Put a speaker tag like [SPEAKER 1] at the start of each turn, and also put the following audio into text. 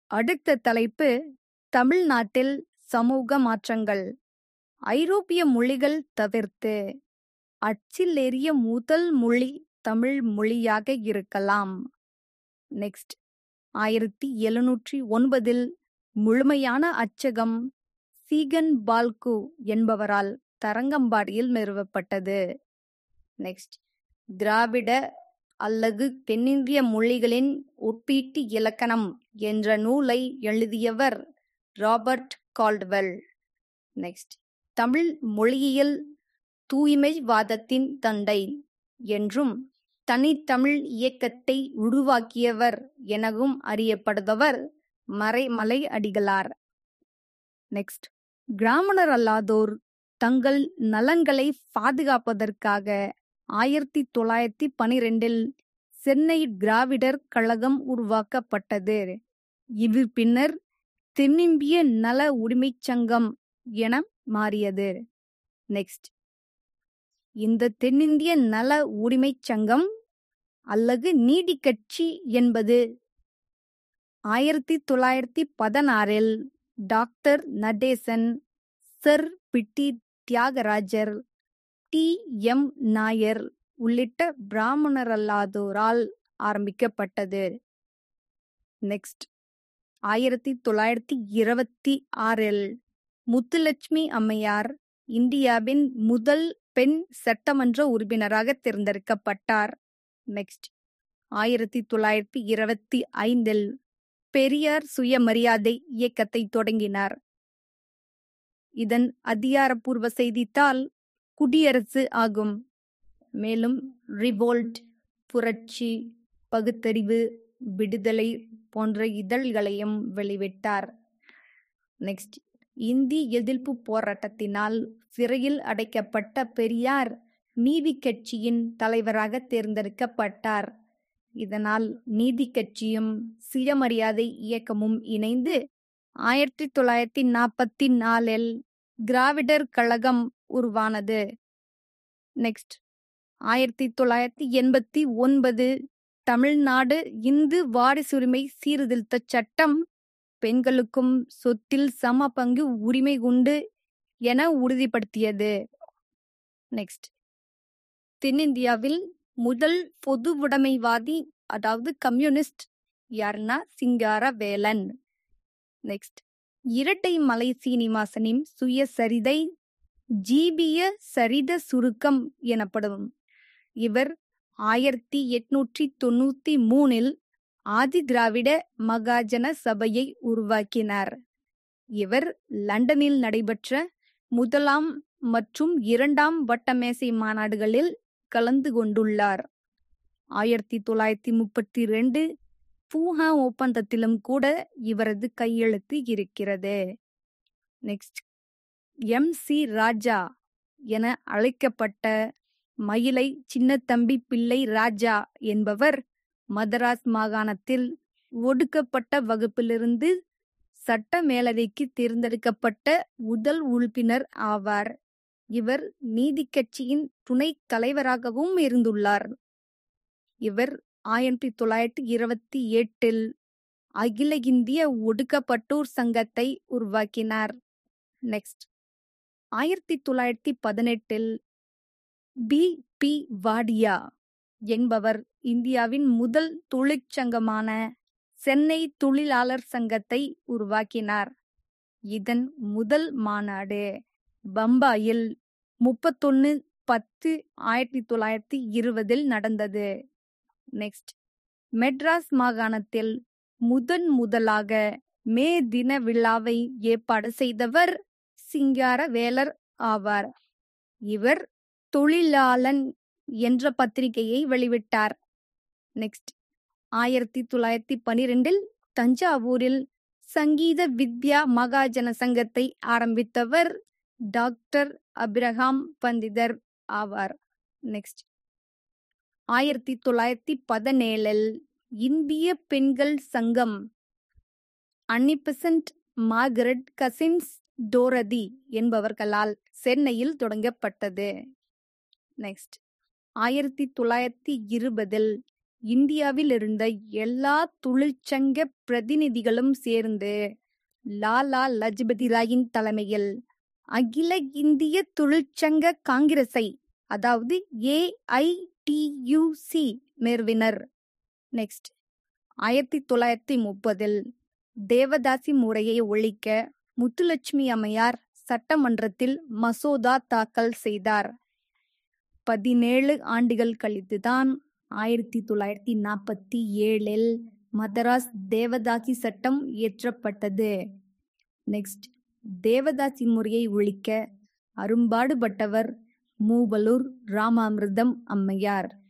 [SPEAKER 1] அடுத்த தலைப்பு தமிழ்நாட்டில் சமூக மாற்றங்கள் ஐரோப்பிய மொழிகள் தவிர்த்து அச்சில் ஏறிய முதல் மொழி தமிழ் மொழியாக இருக்கலாம் நெக்ஸ்ட் ஆயிரத்தி எழுநூற்றி ஒன்பதில் முழுமையான அச்சகம் சீகன் பால்கு என்பவரால் தரங்கம்பாடியில் நிறுவப்பட்டது நெக்ஸ்ட் திராவிட அல்லது தென்னிந்திய மொழிகளின் ஒப்பீட்டு இலக்கணம் என்ற நூலை எழுதியவர் ராபர்ட் கால்ட்வெல் நெக்ஸ்ட் தமிழ் மொழியியல் தூய்மைவாதத்தின் தந்தை என்றும் தனித்தமிழ் இயக்கத்தை உருவாக்கியவர் எனவும் அறியப்படுபவர் மறைமலை அடிகளார் நெக்ஸ்ட் பிராமணர் அல்லாதோர் தங்கள் நலன்களை பாதுகாப்பதற்காக ஆயிரத்தி தொள்ளாயிரத்தி பனிரெண்டில் சென்னை திராவிடர் கழகம் உருவாக்கப்பட்டது இது பின்னர் தென்னிந்திய நல உரிமைச் சங்கம் என மாறியது நெக்ஸ்ட் இந்த தென்னிந்திய நல உரிமைச் சங்கம் அல்லது நீதி கட்சி என்பது ஆயிரத்தி தொள்ளாயிரத்தி பதினாறில் doctor Nadesan sir Pitti Thyagarayar T M Nair உள்ளிட்ட பிராமணரல்லாதோரால் ஆரம்பிக்கப்பட்டது நெக்ஸ்ட் ஆயிரத்தி தொள்ளாயிரத்தி இருபத்தி ஆறில் முத்துலட்சுமி அம்மையார் இந்தியாவின் முதல் பெண் சட்டமன்ற உறுப்பினராக தேர்ந்தெடுக்கப்பட்டார் நெக்ஸ்ட் ஆயிரத்தி தொள்ளாயிரத்தி இருபத்தி ஐந்தில் பெரியார் சுயமரியாதை இயக்கத்தை தொடங்கினார் இதன் அதிகாரப்பூர்வ செய்தித்தாள் குடியரசு ஆகும் மேலும் ரிவோல்ட் புரட்சி பகுத்தறிவு விடுதலை போன்ற இதழ்களையும் வெளிவிட்டார் நெக்ஸ்ட் இந்தி எதிர்ப்பு போராட்டத்தினால் சிறையில் அடைக்கப்பட்ட பெரியார் நீதி கட்சியின் தலைவராக தேர்ந்தெடுக்கப்பட்டார் இதனால் நீதி கட்சியும் சுயமரியாதை இயக்கமும் இணைந்து ஆயிரத்தி தொள்ளாயிரத்தி நாற்பத்தி நாலில் திராவிடர் கழகம் உருவானது நெக்ஸ்ட் ஆயிரத்தி தொள்ளாயிரத்தி எண்பத்தி ஒன்பது தமிழ்நாடு இந்து வாரிசுரிமை சீர்திருத்த சட்டம் பெண்களுக்கும் சொத்தில் சம பங்கு உரிமை உண்டு என உறுதிப்படுத்தியது நெக்ஸ்ட் தென்னிந்தியாவில் முதல் பொதுவுடைமைவாதி அதாவது கம்யூனிஸ்ட் யாருன்னா சிங்காரவேலன் நெக்ஸ்ட் இரட்டை மலை சீனிவாசனின் சுயசரிதை ஜீபிய சரித சுருக்கம் எனப்படும் இவர் ஆயிரத்தி எட்நூற்றி தொண்ணூத்தி மூணில் ஆதி திராவிட மகாஜன சபையை உருவாக்கினார் இவர் லண்டனில் நடைபெற்ற முதலாம் மற்றும் இரண்டாம் வட்டமேசை மாநாடுகளில் கலந்து கொண்டுள்ளார் ஆயிரத்தி தொள்ளாயிரத்தி முப்பத்தி ரெண்டு பூஹா ஒப்பந்தத்திலும் கூட இவரது கையெழுத்து இருக்கிறது நெக்ஸ்ட் எம் சி ராஜா என அழைக்கப்பட்ட மயிலை சின்னத்தம்பி பிள்ளை ராஜா என்பவர் மதராஸ் மாகாணத்தில் ஒடுக்கப்பட்ட வகுப்பிலிருந்து சட்ட மேலவைக்கு தேர்ந்தெடுக்கப்பட்ட முதல் உறுப்பினர் ஆவார் இவர் நீதி கட்சியின் துணைத் தலைவராகவும் இருந்துள்ளார் இவர் ஆயிரத்தி தொள்ளாயிரத்தி இருபத்தி எட்டில் அகில இந்திய ஒடுக்கப்பட்டோர் சங்கத்தை உருவாக்கினார் நெக்ஸ்ட் ஆயிரத்தி தொள்ளாயிரத்தி பதினெட்டில் பி பி வாடியா என்பவர் இந்தியாவின் முதல் தொழிற்சங்கமான சென்னை தொழிலாளர் சங்கத்தை உருவாக்கினார் இதன் முதல் மாநாடு பம்பாயில் முப்பத்தொன்னு பத்து ஆயிரத்தி தொள்ளாயிரத்தி இருபதில் நடந்தது நெக்ஸ்ட் மெட்ராஸ் மாகாணத்தில் முதன் முதலாக மே தின விழாவை ஏற்பாடு செய்தவர் சிங்காரவேலர் ஆவார் இவர் தொழிலாளன் என்ற பத்திரிகையை வெளிவிட்டார் நெக்ஸ்ட் ஆயிரத்தி தொள்ளாயிரத்தி பனிரெண்டில் தஞ்சாவூரில் சங்கீத வித்யா மகாஜன சங்கத்தை ஆரம்பித்தவர் டாக்டர் அப்ரஹாம் பண்டிதர் ஆவார் நெக்ஸ்ட் ஆயிரத்தி தொள்ளாயிரத்தி பதினேழில் இந்திய பெண்கள் சங்கம் அன்னிபெசன்ட் மார்கரெட் கசின்ஸ் டோரதி என்பவர்களால் சென்னையில் தொடங்கப்பட்டது நெக்ஸ்ட் ஆயிரத்தி தொள்ளாயிரத்தி இருபதில் இந்தியாவில் இருந்த எல்லா தொழிற்சங்க பிரதிநிதிகளும் சேர்ந்து லாலா லஜபதி ராயின் தலைமையில் அகில இந்திய தொழிற்சங்க காங்கிரஸை அதாவது ஏஐடியூசி நிறுவினர் நெக்ஸ்ட் ஆயிரத்தி தொள்ளாயிரத்தி முப்பதில் தேவதாசி முறையை ஒழிக்க முத்துலட்சுமி அம்மையார் சட்டமன்றத்தில் மசோதா தாக்கல் செய்தார் பதினேழு ஆண்டுகள் கழித்துதான் ஆயிரத்தி தொள்ளாயிரத்தி நாற்பத்தி ஏழில் மதராஸ் தேவதாசி சட்டம் இயற்றப்பட்டது நெக்ஸ்ட் தேவதாசி முறையை ஒழிக்க அரும்பாடுபட்டவர் மூவலூர் ராமாமிர்தம் அம்மையார்